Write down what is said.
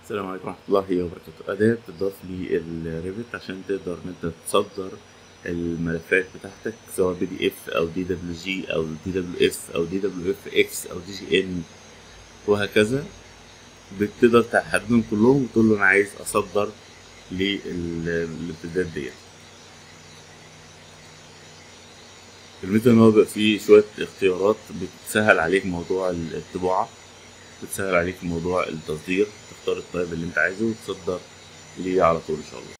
السلام عليكم ورحمة الله وبركاته أداة بتضاف للريفت عشان تقدر إن أنت تصدر الملفات بتاعتك سواء بي دي اف أو دي دبليو جي أو دي دبليو اف أو دي دبليو اف اكس أو دي جي ان وهكذا بتقدر تحددهم كلهم وتقول له أنا عايز أصدر للامتدادات ديت الميزة إن هو بيبقى فيه شوية اختيارات بتسهل عليك موضوع الطباعة بتسهل عليك موضوع التصدير تختار الطيب اللي انت عايزه وتصدر ليه على طول ان شاء الله